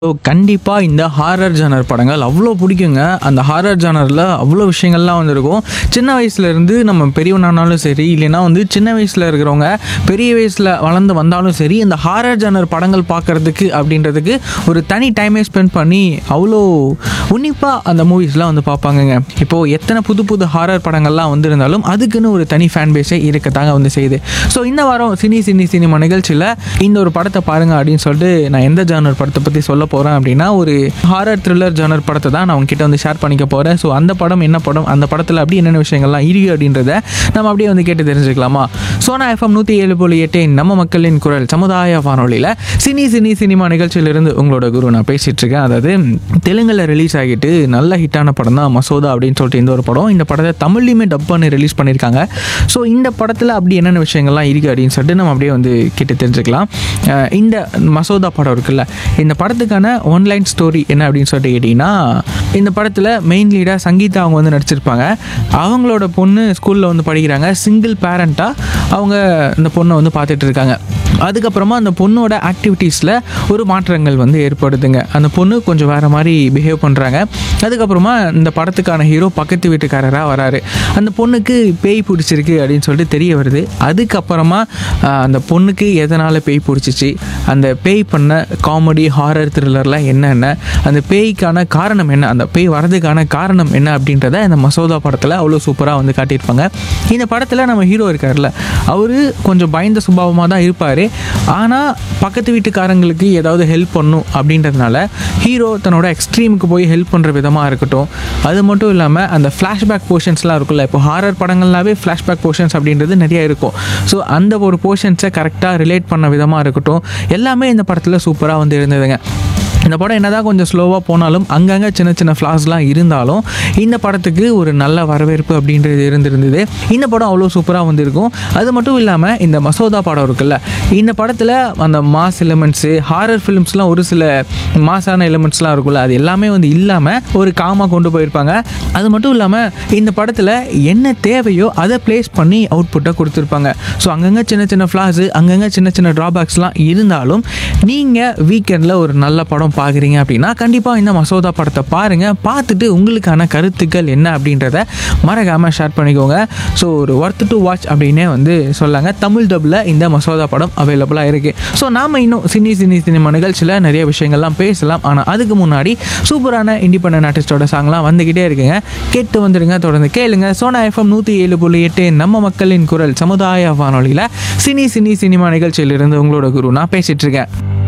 so கண்டிப்பாக இந்த horror genre படங்கள் அவ்வளோ பிடிக்குங்க அந்த ஹாரர் ஜானரில் அவ்வளோ விஷயங்கள்லாம் வந்திருக்கும் சின்ன வயசுலேருந்து நம்ம பெரியவனானாலும் சரி இல்லைன்னா வந்து சின்ன வயசில் இருக்கிறவங்க பெரிய வயசில் வளர்ந்து வந்தாலும் சரி இந்த ஹாரர் ஜானர் படங்கள் பார்க்குறதுக்கு அப்படின்றதுக்கு ஒரு தனி டைமே ஸ்பெண்ட் பண்ணி அவ்வளோ உன்னிப்பாக அந்த மூவிஸ்லாம் வந்து பார்ப்பாங்கங்க இப்போது எத்தனை புது புது ஹாரர் படங்கள்லாம் வந்திருந்தாலும் அதுக்குன்னு ஒரு தனி ஃபேன் பேஸே இருக்கத்தாங்க வந்து செய்யுது ஸோ இந்த வாரம் சினி சினி சினிமா நிகழ்ச்சியில் இந்த ஒரு படத்தை பாருங்க அப்படின்னு சொல்லிட்டு நான் எந்த ஜானர் படத்தை பற்றி சொல்ல போகிறேன் அப்படின்னா ஒரு ஹாரர் த்ரில்லர் ஜானர் படத்தை தான் நான் உங்ககிட்ட வந்து ஷேர் பண்ணிக்க போகிறேன் ஸோ அந்த படம் என்ன படம் அந்த படத்தில் அப்படி என்னென்ன விஷயங்கள்லாம் இருக்கு அப்படின்றத நம்ம அப்படியே வந்து கேட்டு தெரிஞ்சுக்கலாமா சோனா எஃப்எம் நூற்றி ஏழு புள்ளி எட்டு நம்ம மக்களின் குரல் சமுதாய வானொலியில் சினி சினி சினிமா நிகழ்ச்சியிலிருந்து உங்களோட குரு நான் பேசிகிட்டு இருக்கேன் அதாவது தெலுங்கில் ரிலீஸ் ஆகிட்டு நல்ல ஹிட்டான படம் தான் மசோதா அப்படின்னு சொல்லிட்டு இந்த ஒரு படம் இந்த படத்தை தமிழ்லையுமே டப் பண்ணி ரிலீஸ் பண்ணியிருக்காங்க ஸோ இந்த படத்தில் அப்படி என்னென்ன விஷயங்கள்லாம் இருக்குது அப்படின்னு சொல்லிட்டு நம்ம அப்படியே வந்து கேட்டு தெரிஞ்சுக்கலாம் அஹ் இந்த மசோதா படம் இருக்குல்ல இந்த படத்துக்கான ஒன்லைன் ஸ்டோரி என்ன அப்படின்னு சொல்லிட்டு கேட்டிங்கன்னா இந்த படத்தில் மெயின் லீடாக சங்கீதா அவங்க வந்து நடிச்சிருப்பாங்க அவங்களோட பொண்ணு ஸ்கூலில் வந்து படிக்கிறாங்க சிங்கிள் பேரண்ட்டாக அவங்க இந்த பொண்ணை வந்து பார்த்துட்டு இருக்காங்க அதுக்கப்புறமா அந்த பொண்ணோட ஆக்டிவிட்டீஸில் ஒரு மாற்றங்கள் வந்து ஏற்படுதுங்க அந்த பொண்ணு கொஞ்சம் வேறு மாதிரி பிஹேவ் பண்ணுறாங்க அதுக்கப்புறமா இந்த படத்துக்கான ஹீரோ பக்கத்து வீட்டுக்காரராக வராரு அந்த பொண்ணுக்கு பேய் பிடிச்சிருக்கு அப்படின்னு சொல்லிட்டு தெரிய வருது அதுக்கப்புறமா ஆஹ், அந்த பொண்ணுக்கு எதனால் பேய் பிடிச்சிச்சு அந்த பேய் பண்ண காமெடி ஹாரர் த்ரில்லரில் என்னென்ன அந்த பேய்க்கான காரணம் என்ன அந்த பேய் வரதுக்கான காரணம் என்ன அப்படின்றத இந்த மசோதா படத்தில் அவ்வளோ சூப்பராக வந்து காட்டியிருப்பாங்க இந்த படத்தில் நம்ம ஹீரோ இருக்கார்ல அவர் கொஞ்சம் பயந்த சுபாவமாக தான் இருப்பார் ஆனால் பக்கத்து வீட்டுக்காரங்களுக்கு ஏதாவது ஹெல்ப் பண்ணும் அப்படின்றதுனால ஹீரோ தன்னோட எக்ஸ்ட்ரீமுக்கு போய் ஹெல்ப் பண்ணுற விதமாக இருக்கட்டும் அது மட்டும் இல்லாமல் அந்த ஃப்ளாஷ்பேக் போர்ஷன்ஸ்லாம் இருக்குல்ல இப்போ ஹாரர் படங்கள்னாவே ஃப்ளாஷ்பேக் போர்ஷன்ஸ் அப்படின்றது நிறைய இருக்கும் ஸோ அந்த ஒரு போர்ஷன்ஸை கரெக்டாக ரிலேட் பண்ண விதமாக இருக்கட்டும் எல்லாமே இந்த படத்தில் சூப்பராக வந்து இருந்ததுங்க இந்த படம் என்னதான் கொஞ்சம் ஸ்லோவாக போனாலும் அங்கங்கே சின்ன சின்ன ஃப்ளாஸ்லாம் இருந்தாலும் இந்த படத்துக்கு ஒரு நல்ல வரவேற்பு அப்படின்றது இருந்திருந்தது இந்த படம் அவ்வளோ சூப்பராக வந்திருக்கும் அது மட்டும் இல்லாமல் இந்த மசோதா படம் இருக்குல்ல இந்த படத்தில் அந்த மாஸ் எலிமெண்ட்ஸு ஹாரர் ஃபிலிம்ஸ்லாம் ஒரு சில மாஸான எலிமெண்ட்ஸ்லாம் இருக்குல்ல அது எல்லாமே வந்து இல்லாமல் ஒரு காமாக கொண்டு போயிருப்பாங்க அது மட்டும் இல்லாமல் இந்த படத்தில் என்ன தேவையோ அதை ப்ளேஸ் பண்ணி அவுட்புட்டை கொடுத்துருப்பாங்க ஸோ அங்கங்கே சின்ன சின்ன ஃப்ளாஸு அங்கங்கே சின்ன சின்ன ட்ராபேக்ஸ்லாம் இருந்தாலும் நீங்கள் வீக்கெண்டில் ஒரு நல்ல படம் பார்க்குறீங்க அப்படின்னா கண்டிப்பாக இந்த மசோதா படத்தை பாருங்கள் பார்த்துட்டு உங்களுக்கான கருத்துக்கள் என்ன அப்படின்றத மறக்காமல் ஷேர் பண்ணிக்கோங்க ஸோ ஒரு ஒர்த் டு வாட்ச் அப்படின்னே வந்து சொல்லாங்க தமிழ் டப்பில் இந்த மசோதா படம் அவைலபிளாக இருக்குது ஸோ நாம் இன்னும் சினி சினி சினிமா நிகழ்ச்சியில் நிறைய விஷயங்கள்லாம் பேசலாம் ஆனால் அதுக்கு முன்னாடி சூப்பரான இண்டிபெண்டன்ட் ஆர்டிஸ்டோட சாங்லாம் வந்துக்கிட்டே இருக்குங்க கேட்டு வந்துடுங்க தொடர்ந்து கேளுங்க சோனா எஃப்எம் நூற்றி ஏழு புள்ளி எட்டு நம்ம மக்களின் குரல் சமுதாய வானொலியில் சினி சினி சினிமா நிகழ்ச்சியிலிருந்து உங்களோட குரு நான் பேசிகிட்டு இருக்கேன்